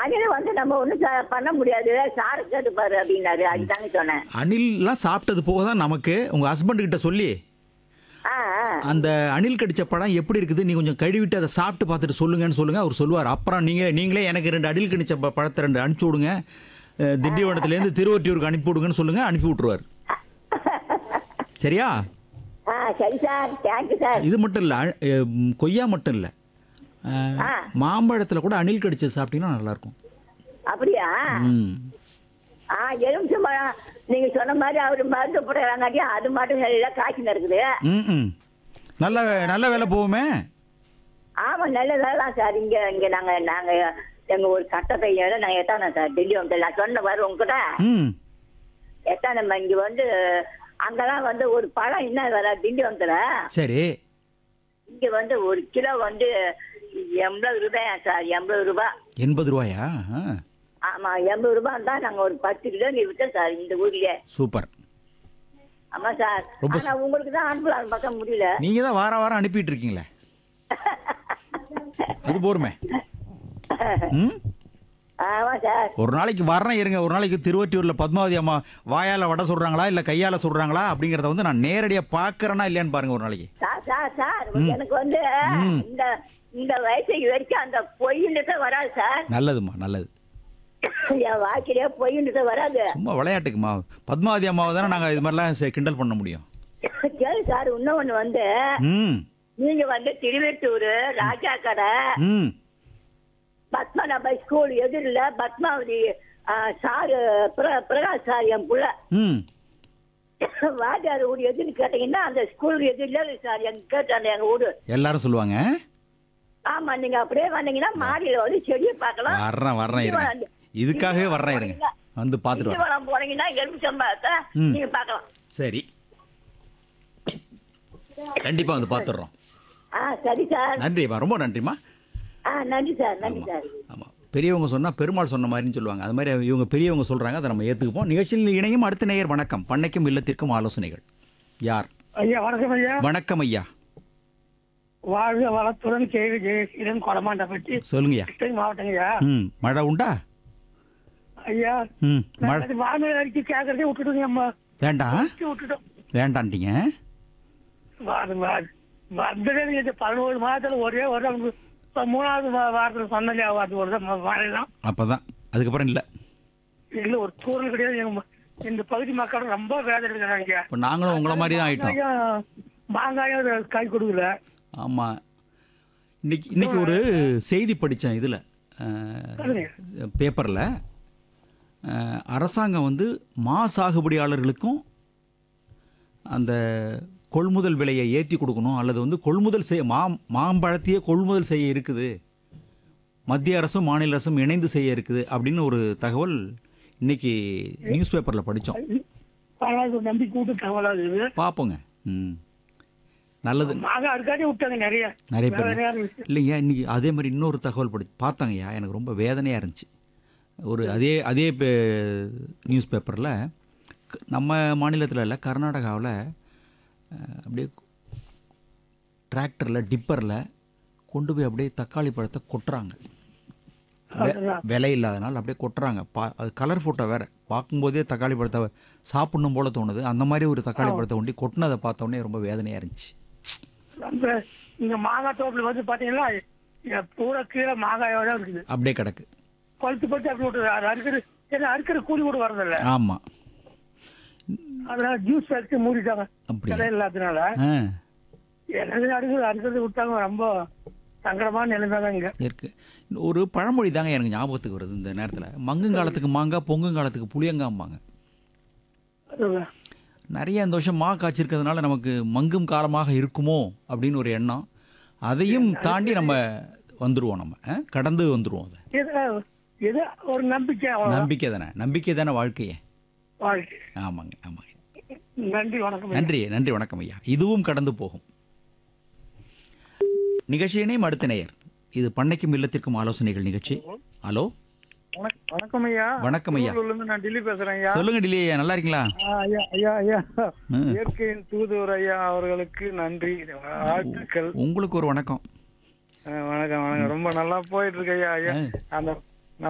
அணில் வந்து நம்ம ஒண்ணும் ச- பண்ண முடியாது சாரு கேட்டு பாரு அப்படின்னாரு அதுதாங்க சொன்னேன் அணில்லாம் சாப்பிட்டது போக தான் நமக்கு உங்கள் ஹஸ்பண்ட் கிட்ட சொல்லி ஆ ஆ. அந்த அணில் கடிச்ச படம் எப்படி இருக்குது நீ கொஞ்சம் கழுவிட்டு அதை சாப்பிட்டு பார்த்துட்டு சொல்லுங்கன்னு சொல்லுங்க அவர் சொல்லுவார் அப்புறம் நீங்கள் நீங்களே எனக்கு ரெண்டு அணில் கடிச்ச ப- பழத்தை ரெண்டு அனுப்பிச்சி விடுங்க அஹ், திண்டிவனத்துலேருந்து திருவொற்றியூருக்கு அனுப்பி விடுங்கன்னு சொல்லுங்க அனுப்பி விட்ருவார் சரியா ஆ சரி சார் தேங்க்யூ சார் இது மட்டும் இல்லை கொய்யா மட்டும் இல்லை ஆ. மாம்பழத்தில் கூட அணில் கடிச்சது சாப்பிட்டீங்கன்னா நல்லாயிருக்கும் அப்படியா ம் ஆ எலுமிச்சை பழம் நீங்க சொன்ன மாதிரி அவரு மருந்து போடுறாங்காட்டியும் அது மட்டும் எல்லாம் காய்ச்சி இருக்குது ம் ம் நல்ல நல்ல வேலை போகுமே ஆமா நல்லதான் சார் இங்க இங்க நாங்க நாங்க எங்க ஒரு சட்ட பையன் நாங்க எத்தானே சார் டெல்லி வந்து நான் சொன்ன பாரு உங்ககிட்ட ம் எத்தானே இங்க வந்து அங்கெல்லாம் வந்து ஒரு பழம் என்ன வர திண்டிவனத்துல சரி இங்க வந்து ஒரு கிலோ வந்து எண்பது ரூபாயா சார் எண்பது ரூபாய் எண்பது ரூபாயா ஆ, ஆமா எண்பது ரூபாய் தான் நாங்க ஒரு பத்து கிலோ நீ விட்டோம் சார் இந்த ஊர்லயே சூப்பர் ஆமா சார் ரொம்ப ஆனா உங்களுக்கு தான் அனுப்பலாம் பார்க்க முடியல நீங்கள் தான் வாரம் வாரம் அனுப்பிட்டு இருக்கீங்களே அது போருமே ம் ஆமா சார் ஒரு நாளைக்கு வர்றேன் இருங்க ஒரு நாளைக்கு திருவொற்றியூரில் பத்மாவதி அம்மா வாயால் வடை சொல்கிறாங்களா இல்லை கையால் சொல்கிறாங்களா அப்படிங்கிறத வந்து நான் நேரடியாக பார்க்குறேன்னா இல்லையான்னு பாருங்க ஒரு நாளைக்கு சார் சார் சார் எனக்கு வந்து ம். இந்த இந்த வயசுக்கு வரைக்கும் அந்த பொய்ன்றது வராது சார் நல்லதும்மா நல்லது என் வாழ்க்கையிலே பொய்ன்றது வராது சும்மா விளையாட்டுக்குமா பத்மாவதி அம்மாவை தானே நாங்கள் இது மாதிரிலாம் செ- கிண்டல் பண்ண முடியும் கேளு சார் இன்னொன்னு வந்து ம் நீங்க வந்து திருவெட்டூர் ராஜா கடை ம் பத்மநாப ஸ்கூல் எதிரில் பத்மாவதி ஆ, சாரு பிர- பிரகாஷ் சார் என் புள்ள ம் வாத்தியார் வீடு எதுன்னு கேட்டீங்கன்னா அந்த ஸ்கூல் எதிரில் சார் எங்க கேட்டாங்க எங்க வீடு எல்லாரும் சொல்லுவாங்க ஆமா நீங்க அப்படியே வந்தீங்கன்னா மாடியில வந்து செடியை பார்க்கலாம் வர்றேன் வர்றேன் இருங்க இதுக்காகவே வர்றேன் இருங்க வந்து பார்த்துட்டு வரேன் திண்டிவனம் போனீங்கன்னா எலுமிச்சம்பழத்தை ம். நீங்க பார்க்கலாம் சரி கண்டிப்பாக வந்து பார்த்துடுறோம் ஆ சரி சார் நன்றிம்மா ரொம்ப நன்றிம்மா ஆ நன்றி சார் நன்றி சார் ஆமாம் பெரியவங்க சொன்னால் பெருமாள் சொன்ன மாதிரின்னு சொல்லுவாங்க அது மாதிரி இவங்க பெரியவங்க சொல்கிறாங்க அதை நம்ம ஏற்றுக்குப்போம் நிகழ்ச்சியில் இணையும் அடுத்த நேயர் வணக்கம் பண்ணைக்கும் இல்லத்திற்கும் ஆலோசனைகள் யார் ஐயா வணக்கம் ஐயா வணக்கம் ஐயா வாழ்க வளத்துடன் கேள்வி ஜெயசீலன் கொடமாண்டப்பட்டி சொல்லுங்கய்யா கிருஷ்ணகிரி மாவட்டங்க ஐயா ம் மழை உண்டா ஐயா ம் மழை நான் வானொலி அறிக்கை கேட்கறதே விட்டுட்டோங்க அம்மா வேண்டாம் விட்டுட்டோம் வேண்டான்ட்டீங்க வா- வா- வந்ததே இந்த பதினோரு மாதத்துல ஒரே ஒரு அவங்க இப்ப மூணாவது வா- வாரத்துல சொன்னலே அது ஒரு தான் வாழலாம் அப்போ தான் அதுக்கப்புறம் இல்லை இல்ல ஒரு தூரல் கிடையாது எங்க ம- இந்த பகுதி மக்கள் ரொம்ப வேதனை இருக்கிறாங்க இப்போ நாங்களும் உங்களை மாதிரி தான் ஆயிட்டோம் மாங்காயம் மாங்காயம் கை கொடுக்கல ஆமாம் இன்னைக்கு இன்னைக்கு ஒரு செய்தி படித்தேன் இதில் சொல்லுங்க பேப்பரில் அரசாங்கம் வந்து மா சாகுபடியாளர்களுக்கும் அந்த கொள்முதல் விலையை ஏற்றி கொடுக்கணும் அல்லது வந்து கொள்முதல் செய்ய மா மாம்பழத்தையே கொள்முதல் செய்ய இருக்குது மத்திய அரசும் மாநில அரசும் இணைந்து செய்ய இருக்குது அப்படின்னு ஒரு தகவல் இன்னைக்கு நியூஸ் பேப்பரில் படித்தோம் பரவாயில்ல ஒரு நம்பி கூட்டு தகவலா இருக்குது பார்ப்போங்க ம் நல்லது மாங்காய் அதுக்காண்டி விட்டாங்க நிறைய நிறைய வேற பேர் நேரம் விஷயம். இல்லைங்க இன்னைக்கு அதே மாதிரி இன்னொரு தகவல் படி பார்த்தாங்கய்யா எனக்கு ரொம்ப வேதனையாக இருந்துச்சு ஒரு அதே அதே நியூஸ் பேப்பரில் நம்ம மாநிலத்தில் இல்லை கர்நாடகாவில் அப்படியே டிராக்டரில் டிப்பரில் கொண்டு போய் அப்படியே தக்காளி பழத்தை கொட்டுறாங்க வெ- அதுதான். விலை இல்லாதனால அப்படியே கொட்டுறாங்க பா அது கலர் ஃபோட்டோ வேறு பார்க்கும்போதே தக்காளி பழத்தை சாப்பிடணும் போல தோணுது அந்த மாதிரி ஒரு தக்காளி பழத்தை ஒண்டி கொட்டினதை பார்த்த உடனே ரொம்ப வேதனையாக இருந்துச்சு ரொம்ப இங்க மாங்காய் தோப்புல வந்து பாத்தீங்கன்னா இங்க பூரா கீழே மாங்காயோட இருக்குது அப்படியே கிடக்கு பழுத்து பழுத்து அப்படி விட்டு அது அறுக்கிற ஏன்னா அறுக்கிற கூலி கூட வரதில்ல ஆமாம் அதனால ஜூஸ் ஃபேக்டரி மூடிட்டாங்க அப்படியா? கடை இல்லாதனால ஆ எனக்கு அறுக்கிறது அறுக்கிறது விட்டாங்க ரொம்ப சங்கடமான நிலைமை தான் இங்க இருக்கு ஒரு பழமொழி தாங்க எனக்கு ஞாபகத்துக்கு வருது இந்த நேரத்தில் மங்குங்காலத்துக்கு மாங்காய் பொங்குங்காலத்துக்கு புளியங்காம்பாங்க அதுதான். நிறைய இந்த வருஷம் மா காய்ச்சிருக்கிறதுனால நமக்கு மங்கும் காலமாக இருக்குமோ அப்படின்னு ஒரு எண்ணம் அதையும் தாண்டி நம்ம வந்துருவோம் நம்ம ஆ? கடந்து வந்துருவோம் அதை ஏதோ ஏதோ ஒரு நம்பிக்கை அவ்வளவுதான். நம்பிக்கை தானே நம்பிக்கை தானே வாழ்க்கையே வாழ்க்கை ஆமாங்க ஆமாங்க நன்றி வணக்கம் நன்றி நன்றி வணக்கம் ஐயா இதுவும் கடந்து போகும் நிகழ்ச்சியினையும் அடுத்த நேயர் இது பண்ணைக்கும் இல்லத்திற்கும் ஆலோசனைகள் நிகழ்ச்சி ஹலோ வணக்- வணக்கம் ஐயா வணக்கம் ஐயா திருவள்ளூர்ல இருந்து நான் டில்லி பேசுறேன் ஐயா சொல்லுங்க டிலி ஐயா நல்லா இருக்கீங்களா ஆ, ஐயா ஐயா ஐயா ம். இயற்கையின் தூதுவர் ஐயா அவர்களுக்கு நன்றி வாழ்த்துக்கள் உங்களுக்கு ஒரு வணக்கம் ஆ, வணக்கம் வணக்கம் ரொம்ப நல்லா போயிட்டு இருக்கு ஐயா ஐயா ஆ. அந்த